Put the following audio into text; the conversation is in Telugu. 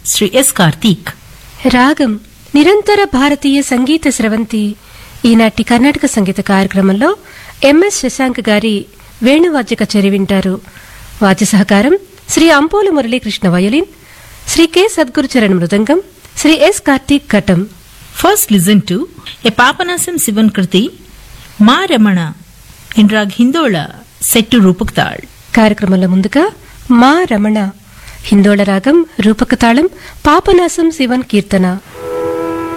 శ్రీ ఎస్ కార్తీక్ రాగం నిరంతర భారతీయ సంగీత స్రవంతి ఈనాటి కర్ణాటక సంగీత కార్యక్రమంలో ఎంఎస్ శశాంక్ గారి వేణువాద్య కచేరి వింటారు వాద్య సహకారం Shri Ampolu Muralikrishna violin Shri K Sadgurucharan mridangam Shri S Karthik ghatam first listen to a Papanasam Sivan kriti Maa Ramana in raag Hindola set to Rupak taal కార్యక్రమంలో ముందుగా మా రమణ హిందోళ రాగం రూపక తాళం పాపనాసం శివన్ కీర్తన